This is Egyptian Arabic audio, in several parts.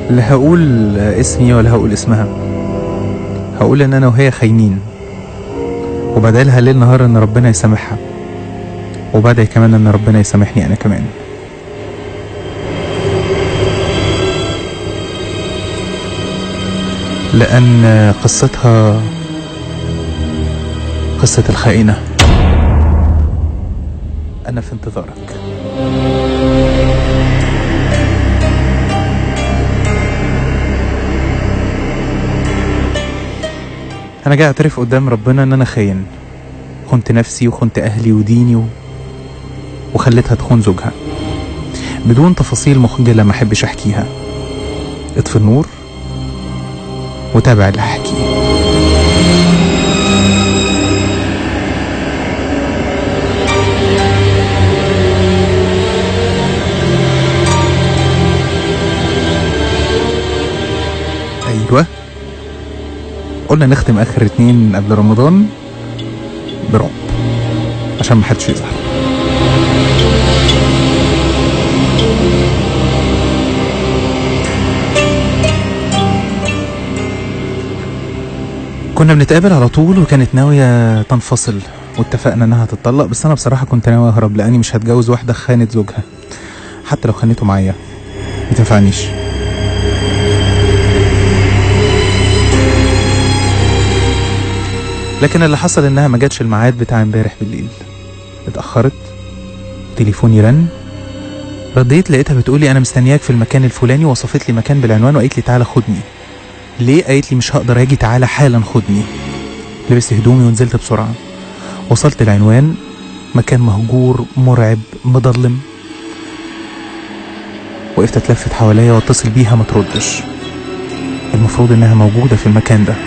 لا هقول اسمي ولا هقول اسمها هقول ان انا وهي خاينين وبدالها ليل نهار ان ربنا يسامحها وبدعي كمان ان ربنا يسامحني انا كمان لان قصتها قصة الخائنة أنا في انتظارك أنا جاي أعترف قدام ربنا إن أنا خاين خنت نفسي وخنت أهلي وديني و... وخليتها تخون زوجها بدون تفاصيل مخجلة ما أحبش أحكيها اطفي النور وتابع اللي هحكيه ايوه قلنا نختم اخر اتنين قبل رمضان برعب عشان ما حدش يزعل كنا بنتقابل على طول وكانت ناوية تنفصل واتفقنا انها تتطلق بس انا بصراحة كنت ناوي اهرب لاني مش هتجوز واحدة خانت زوجها حتى لو خانته معايا ما تنفعنيش لكن اللي حصل انها ما جاتش الميعاد بتاع امبارح بالليل اتاخرت تليفوني رن رديت لقيتها بتقولي انا مستنياك في المكان الفلاني وصفت لي مكان بالعنوان وقالت لي تعالى خدني ليه قالت لي مش هقدر اجي تعالى حالا خدني لبست هدومي ونزلت بسرعه وصلت العنوان مكان مهجور مرعب مظلم وقفت اتلفت حواليا واتصل بيها ما تردش المفروض انها موجوده في المكان ده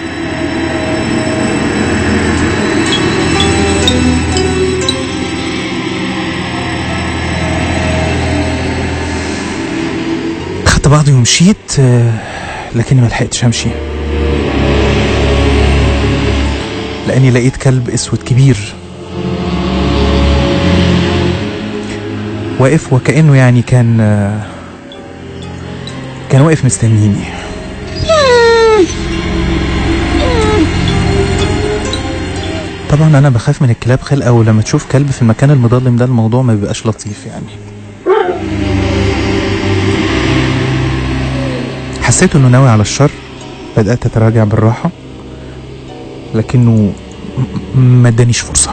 خدت بعضي ومشيت آه، لكني ما لحقتش امشي لاني لقيت كلب اسود كبير واقف وكانه يعني كان آه، كان واقف مستنيني طبعا انا بخاف من الكلاب خلقه ولما تشوف كلب في المكان المظلم ده الموضوع ما بيبقاش لطيف يعني حسيت انه ناوي على الشر بدات اتراجع بالراحه لكنه م- ما ادانيش فرصه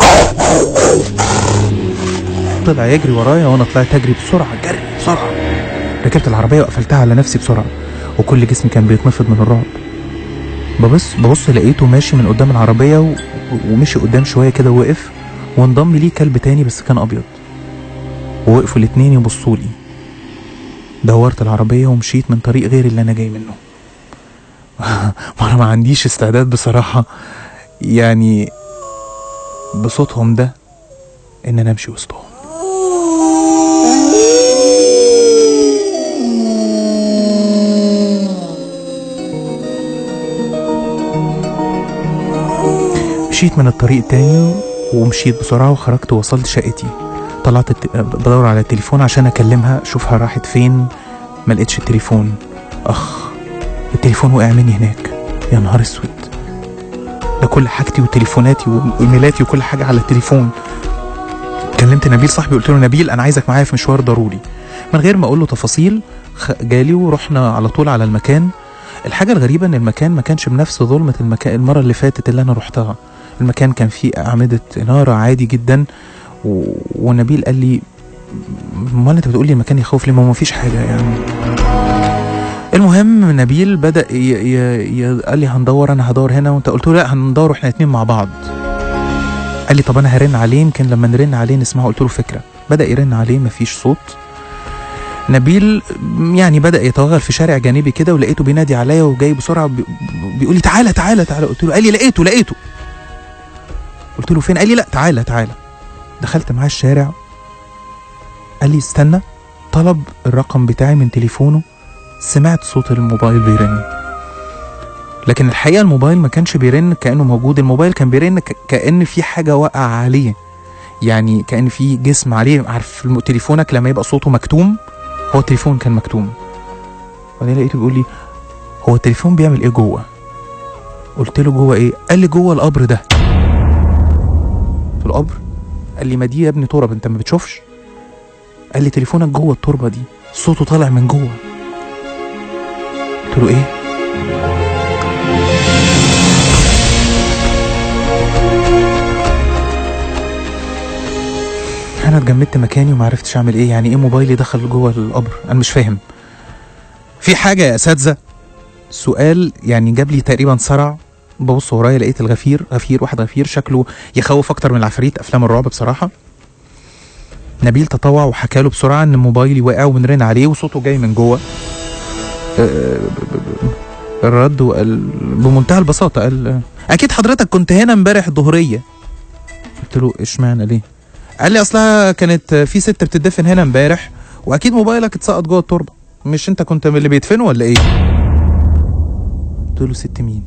طلع يجري ورايا وانا طلعت اجري بسرعه جري بسرعه ركبت العربيه وقفلتها على نفسي بسرعه وكل جسمي كان بيتنفض من الرعب ببص ببص لقيته ماشي من قدام العربيه و... ومشي قدام شويه كده ووقف وانضم ليه كلب تاني بس كان ابيض ووقفوا الاتنين يبصوا لي دورت العربية ومشيت من طريق غير اللي أنا جاي منه وأنا ما عنديش استعداد بصراحة يعني بصوتهم ده إن أنا أمشي وسطهم مشيت من الطريق تاني ومشيت بسرعة وخرجت ووصلت شقتي طلعت الت... بدور على التليفون عشان اكلمها اشوفها راحت فين ما لقيتش التليفون اخ التليفون وقع مني هناك يا نهار اسود ده كل حاجتي وتليفوناتي وايميلاتي وكل حاجه على التليفون كلمت نبيل صاحبي قلت له نبيل انا عايزك معايا في مشوار ضروري من غير ما اقول له تفاصيل خ- جالي ورحنا على طول على المكان الحاجه الغريبه ان المكان ما كانش بنفس ظلمه المكان المره اللي فاتت اللي انا رحتها المكان كان فيه اعمده اناره عادي جدا و... ونبيل قال لي امال انت بتقول لي المكان يخوف ليه ما هو مفيش حاجه يعني المهم نبيل بدا ي... ي... ي... قال لي هندور انا هدور هنا وانت قلت له لا هندور واحنا اتنين مع بعض قال لي طب انا هرن عليه يمكن لما نرن عليه نسمعه قلت له فكره بدا يرن عليه مفيش صوت نبيل يعني بدا يتوغل في شارع جانبي كده ولقيته بينادي عليا وجاي بسرعه بي... بيقول لي تعالى تعالى تعالى قلت له قال لي لقيته لقيته قلت له فين قال لي لا تعالى تعالى دخلت معاه الشارع قال لي استنى طلب الرقم بتاعي من تليفونه سمعت صوت الموبايل بيرن لكن الحقيقه الموبايل ما كانش بيرن كانه موجود الموبايل كان بيرن ك- كان في حاجه واقعه عليه يعني كان في جسم عليه عارف الم- تليفونك لما يبقى صوته مكتوم هو التليفون كان مكتوم وبعدين لقيته بيقول لي هو التليفون بيعمل ايه جوه قلت له جوه ايه قال لي جوه القبر ده قلت له قبر قال لي ما دي يا ابني تراب انت ما بتشوفش قال لي تليفونك جوه التربه دي صوته طالع من جوه قلت له ايه انا اتجمدت مكاني وما عرفتش اعمل ايه يعني ايه موبايلي دخل جوه القبر انا مش فاهم في حاجه يا اساتذه سؤال يعني جاب لي تقريبا صرع ببص ورايا لقيت الغفير غفير واحد غفير شكله يخوف اكتر من العفاريت افلام الرعب بصراحه نبيل تطوع وحكى له بسرعه ان موبايلي واقع وبنرن عليه وصوته جاي من جوه آه، ب- ب- ب- الرد وقال بمنتهى البساطه قال اكيد حضرتك كنت هنا امبارح الظهريه قلت له اشمعنى ليه قال لي اصلها كانت في ست بتدفن هنا امبارح واكيد موبايلك اتسقط جوه التربه مش انت كنت من اللي بيدفنوا ولا ايه قلت له ست مين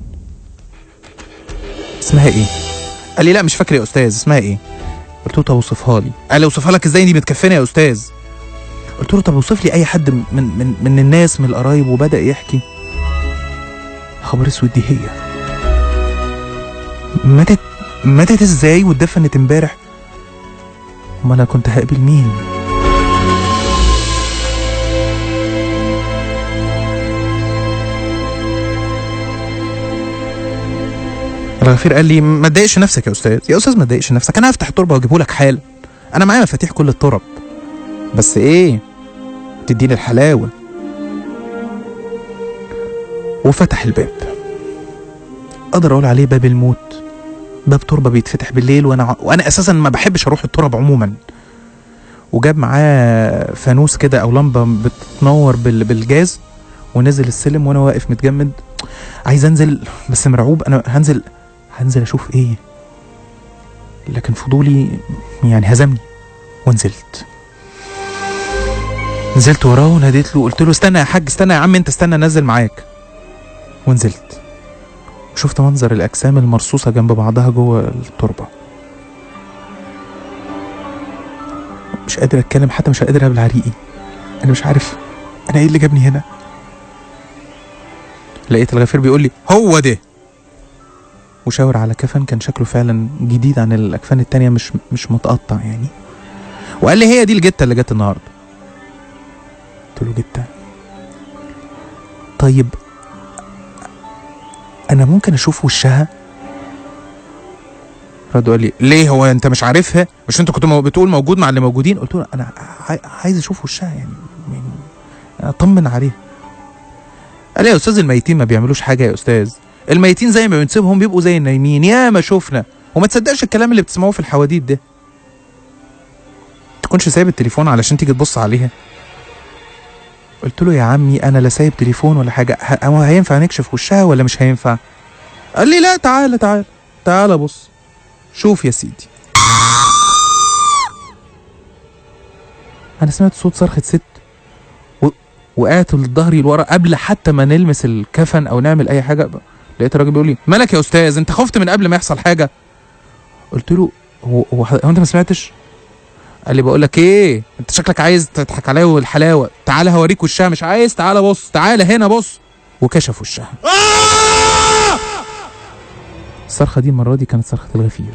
اسمها ايه قال لي لا مش فاكر يا استاذ اسمها ايه قلت له طب اوصفها لي قال لي اوصفها لك ازاي دي متكفنه يا استاذ قلت له طب اوصف لي اي حد من من من الناس من القرايب وبدا يحكي خبر اسود دي هي ماتت ماتت ازاي واتدفنت امبارح امال انا كنت هقابل مين الغفير قال لي ما تضايقش نفسك يا استاذ يا استاذ ما تضايقش نفسك انا هفتح التربه واجيبه لك حال انا معايا مفاتيح كل الترب بس ايه تديني الحلاوه وفتح الباب اقدر اقول عليه باب الموت باب تربه بيتفتح بالليل وانا وانا اساسا ما بحبش اروح الترب عموما وجاب معاه فانوس كده او لمبه بتنور بال- بالجاز ونزل السلم وانا واقف متجمد عايز انزل بس مرعوب انا هنزل هنزل اشوف ايه لكن فضولي يعني هزمني ونزلت نزلت وراه وناديت له قلت له استنى يا حاج استنى يا عم انت استنى انزل معاك ونزلت وشفت منظر الاجسام المرصوصه جنب بعضها جوه التربه مش قادر اتكلم حتى مش قادر ابلع ريقي انا مش عارف انا ايه اللي جابني هنا لقيت الغفير بيقول لي هو ده وشاور على كفن كان شكله فعلا جديد عن الاكفان التانية مش مش متقطع يعني وقال لي هي دي الجته اللي جت النهارده قلت له جته طيب انا ممكن اشوف وشها رد قال لي ليه هو انت مش عارفها مش انت كنت مو- بتقول موجود مع اللي موجودين قلت له انا عاي- عايز اشوف وشها يعني يعني اطمن عليها قال لي يا استاذ الميتين ما بيعملوش حاجه يا استاذ الميتين زي ما بنسيبهم بيبقوا زي النايمين يا ما شفنا وما تصدقش الكلام اللي بتسمعوه في الحواديت ده تكونش سايب التليفون علشان تيجي تبص عليها قلت له يا عمي انا لا سايب تليفون ولا حاجه ه- هو هينفع نكشف وشها ولا مش هينفع قال لي لا تعالى تعالى تعالى بص شوف يا سيدي انا سمعت صوت صرخه ست و... وقعت لظهري لورا قبل حتى ما نلمس الكفن او نعمل اي حاجه لقيت الراجل بيقول لي مالك يا استاذ انت خفت من قبل ما يحصل حاجه قلت له هو هو, هو انت ما سمعتش قال لي بقول لك ايه انت شكلك عايز تضحك عليا والحلاوه تعالى هوريك وشها مش عايز تعالى بص تعالى هنا بص وكشف وشها الصرخه دي المره دي كانت صرخه الغفير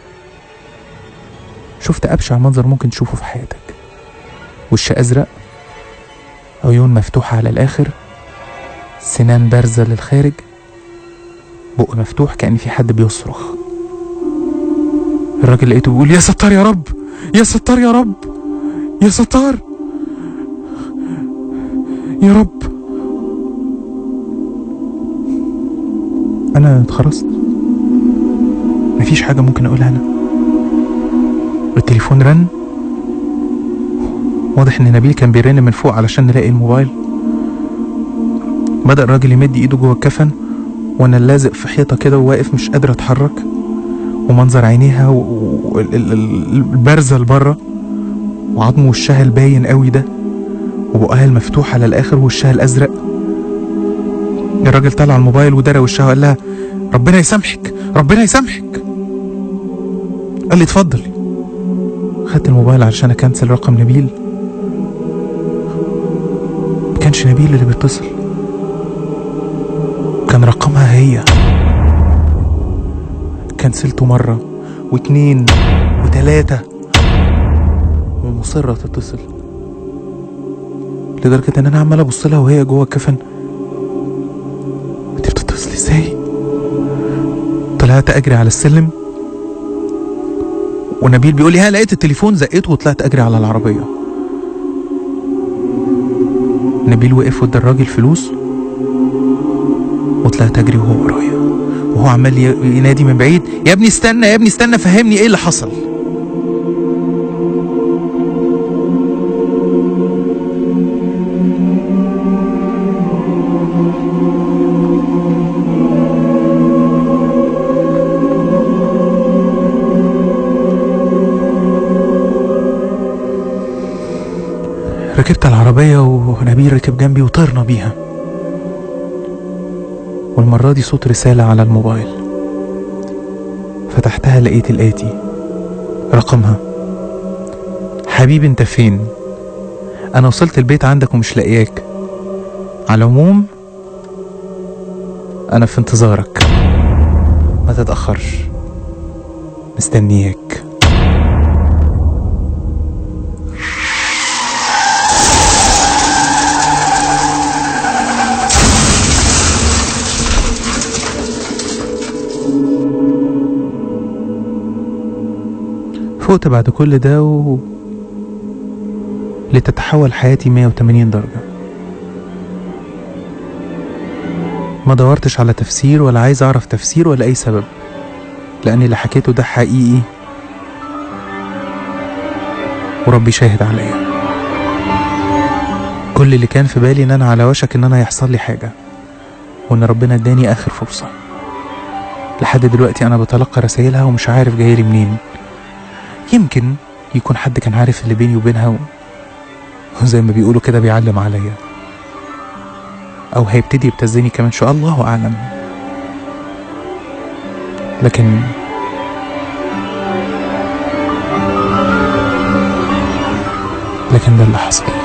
شفت ابشع منظر ممكن تشوفه في حياتك وش ازرق عيون مفتوحه على الاخر سنان بارزه للخارج بق مفتوح كأن في حد بيصرخ الراجل لقيته بيقول يا ستار يا رب يا ستار يا رب يا ستار يا رب انا اتخرست مفيش حاجه ممكن اقولها انا التليفون رن واضح ان نبيل كان بيرن من فوق علشان نلاقي الموبايل بدأ الراجل يمد ايده جوه الكفن وانا لازق في حيطه كده وواقف مش قادر اتحرك ومنظر عينيها والبارزه لبره وعظم وشها الباين قوي ده وبقها المفتوح على الاخر ووشها الازرق الراجل طلع الموبايل ودرى وشها وقال لها ربنا يسامحك ربنا يسامحك قال لي اتفضل خدت الموبايل علشان اكنسل رقم نبيل ما كانش نبيل اللي بيتصل كان رقمها هي كنسلته مرة واتنين وتلاتة ومصرة تتصل لدرجة ان انا عمال ابص لها وهي جوه الكفن انت بتتصلي ازاي طلعت اجري على السلم ونبيل بيقول لي ها لقيت التليفون زقيته وطلعت اجري على العربيه نبيل وقف ودى الراجل فلوس وطلعت اجري وهو ورايا وهو عمال ي- ينادي من بعيد يا ابني استنى يا ابني استنى فهمني ايه اللي حصل ركبت على العربية ونبيل ركب جنبي وطرنا بيها والمرة دي صوت رسالة على الموبايل فتحتها لقيت الآتي رقمها حبيبي انت فين انا وصلت البيت عندك ومش لاقياك على العموم انا في انتظارك ما تتأخرش مستنياك فقت بعد كل ده و... لتتحول حياتي 180 درجة ما دورتش على تفسير ولا عايز أعرف تفسير ولا أي سبب لأن اللي حكيته ده حقيقي وربي شاهد عليا كل اللي كان في بالي إن أنا على وشك إن أنا يحصل لي حاجة وإن ربنا اداني آخر فرصة لحد دلوقتي أنا بتلقى رسايلها ومش عارف جايلي منين يمكن يكون حد كان عارف اللي بيني وبينها و... وزي ما بيقولوا كده بيعلم عليا او هيبتدي يبتزني كمان شو الله اعلم لكن لكن ده اللي حصل